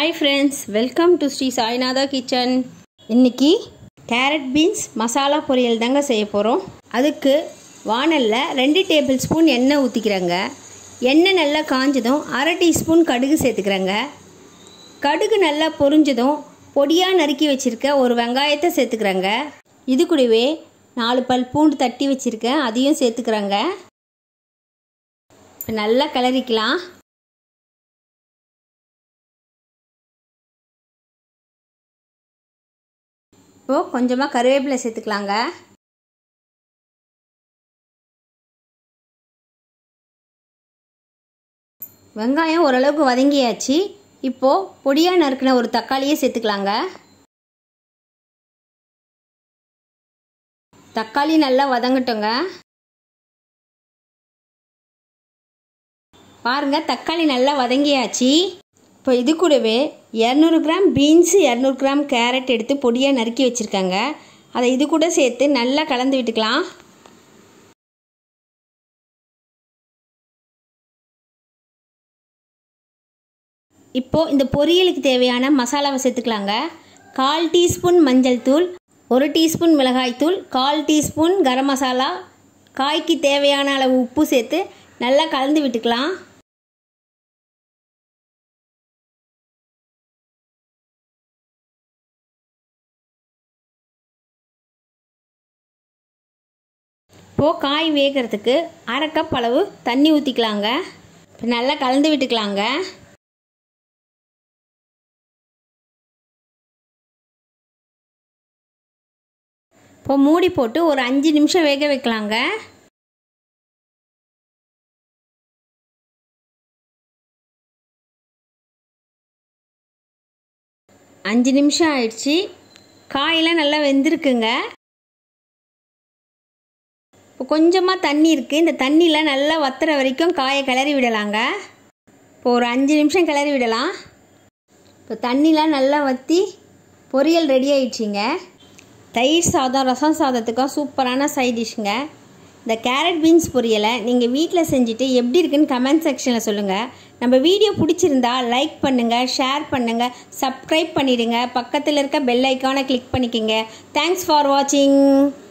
hi friends welcome to Sri Sainatha kitchen இன்னைக்கு carrot beans masala பொரியல் தாங்க செய்ய போகிறோம் அதுக்கு வானலில் ரெண்டு டேபிள் ஸ்பூன் எண்ணெய் ஊற்றிக்கிறேங்க எண்ணெய் நல்லா காஞ்சதும் அரை டீஸ்பூன் கடுகு சேர்த்துக்கிறேங்க கடுகு நல்லா பொரிஞ்சதும் பொடியாக நறுக்கி வச்சுருக்க ஒரு வெங்காயத்தை சேர்த்துக்கிறேங்க இது கூடவே நாலு பல் பூண்டு தட்டி வச்சுருக்கேன் அதையும் சேர்த்துக்கிறேங்க இப்போ நல்லா கிளறிக்கலாம் இப்போது கொஞ்சமாக கருவேப்பிலை சேர்த்துக்கலாங்க வெங்காயம் ஓரளவுக்கு வதங்கியாச்சு இப்போது பொடியாக நறுக்கின ஒரு தக்காளியை சேர்த்துக்கலாங்க தக்காளி நல்லா வதங்கட்டுங்க பாருங்கள் தக்காளி நல்லா வதங்கியாச்சு இப்போ இது கூடவே இரநூறு கிராம் பீன்ஸு இரநூறு கிராம் கேரட் எடுத்து பொடியாக நறுக்கி வச்சுருக்காங்க அதை இது கூட சேர்த்து நல்லா கலந்து விட்டுக்கலாம் இப்போது இந்த பொரியலுக்கு தேவையான மசாலாவை சேர்த்துக்கலாங்க கால் டீஸ்பூன் மஞ்சள் தூள் ஒரு டீஸ்பூன் மிளகாய்த்தூள் கால் டீஸ்பூன் கரம் மசாலா காய்க்கு தேவையான அளவு உப்பு சேர்த்து நல்லா கலந்து விட்டுக்கலாம் இப்போது காய் வேகிறதுக்கு அரை கப் அளவு தண்ணி ஊற்றிக்கலாங்க இப்போ நல்லா கலந்து விட்டுக்கலாங்க இப்போ மூடி போட்டு ஒரு அஞ்சு நிமிஷம் வேக வைக்கலாங்க அஞ்சு நிமிஷம் ஆயிடுச்சு காயெல்லாம் நல்லா வெந்திருக்குங்க இப்போ கொஞ்சமாக தண்ணி இருக்குது இந்த தண்ணியில் நல்லா வத்துற வரைக்கும் காயை கிளறி விடலாங்க இப்போ ஒரு அஞ்சு நிமிஷம் கிளறி விடலாம் இப்போ தண்ணிலாம் நல்லா வற்றி பொரியல் ரெடி ஆயிடுச்சிங்க தயிர் சாதம் ரசம் சாதத்துக்கும் சூப்பரான சைட் டிஷ்ஷுங்க இந்த கேரட் பீன்ஸ் பொரியலை நீங்கள் வீட்டில் செஞ்சுட்டு எப்படி இருக்குன்னு கமெண்ட் செக்ஷனில் சொல்லுங்கள் நம்ம வீடியோ பிடிச்சிருந்தா லைக் பண்ணுங்கள் ஷேர் பண்ணுங்கள் சப்ஸ்கிரைப் பண்ணிவிடுங்க பக்கத்தில் இருக்க பெல் ஐக்கானை கிளிக் பண்ணிக்கோங்க தேங்க்ஸ் ஃபார் வாட்சிங்